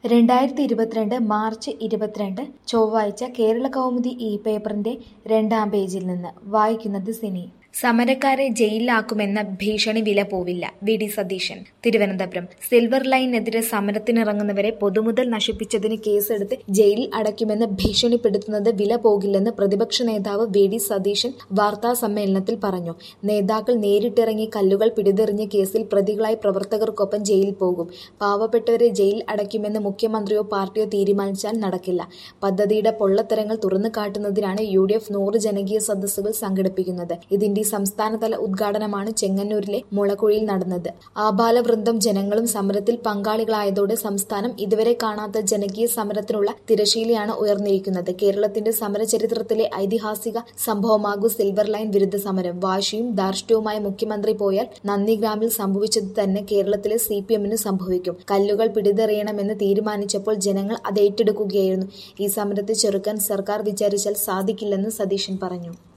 രണ്ടായിരത്തി ഇരുപത്തിരണ്ട് മാർച്ച് ഇരുപത്തിരണ്ട് ചൊവ്വാഴ്ച കേരള കൗമുദി ഈ പേപ്പറിന്റെ രണ്ടാം പേജിൽ നിന്ന് വായിക്കുന്നത് സിനി സമരക്കാരെ ജയിലിലാക്കുമെന്ന ഭീഷണി വില പോവില്ല V D Satheesan Thiruvananthapuram silver ലൈനെതിരെ സമരത്തിനിറങ്ങുന്നവരെ പൊതുമുതൽ നശിപ്പിച്ചതിന് കേസെടുത്ത് ജയിലിൽ അടയ്ക്കുമെന്ന് ഭീഷണിപ്പെടുത്തുന്നത് വില പോകില്ലെന്ന് പ്രതിപക്ഷ നേതാവ് വി ഡി സതീശൻ വാർത്താ സമ്മേളനത്തിൽ പറഞ്ഞു നേതാക്കൾ നേരിട്ടിറങ്ങി കല്ലുകൾ പിടിതെറിഞ്ഞ കേസിൽ പ്രതികളായി പ്രവർത്തകർക്കൊപ്പം ജയിലിൽ പോകും പാവപ്പെട്ടവരെ ജയിലിൽ അടയ്ക്കുമെന്ന് മുഖ്യമന്ത്രിയോ പാർട്ടിയോ തീരുമാനിച്ചാൽ നടക്കില്ല പദ്ധതിയുടെ പൊള്ളത്തരങ്ങൾ തുറന്നു കാട്ടുന്നതിനാണ് യു ഡി എഫ് നൂറ് ജനകീയ സദസ്സുകൾ സംഘടിപ്പിക്കുന്നത് ഇതിന്റെ സംസ്ഥാനതല ഉദ്ഘാടനമാണ് ചെങ്ങന്നൂരിലെ മുളക്കുഴിയിൽ നടന്നത് ആബാലവൃന്ദം ജനങ്ങളും സമരത്തിൽ പങ്കാളികളായതോടെ സംസ്ഥാനം ഇതുവരെ കാണാത്ത ജനകീയ സമരത്തിനുള്ള തിരശീലയാണ് ഉയർന്നിരിക്കുന്നത് കേരളത്തിന്റെ സമരചരിത്രത്തിലെ ഐതിഹാസിക സംഭവമാകൂ സിൽവർ ലൈൻ വിരുദ്ധ സമരം വാശിയും ധാർഷ്ട്യവുമായ മുഖ്യമന്ത്രി പോയാൽ നന്ദിഗ്രാമിൽ സംഭവിച്ചത് തന്നെ കേരളത്തിലെ സി പി എമ്മിന് സംഭവിക്കും കല്ലുകൾ പിടിതെറിയണമെന്ന് തീരുമാനിച്ചപ്പോൾ ജനങ്ങൾ അത് ഏറ്റെടുക്കുകയായിരുന്നു ഈ സമരത്തെ ചെറുക്കാൻ സർക്കാർ വിചാരിച്ചാൽ സാധിക്കില്ലെന്ന് സതീശൻ പറഞ്ഞു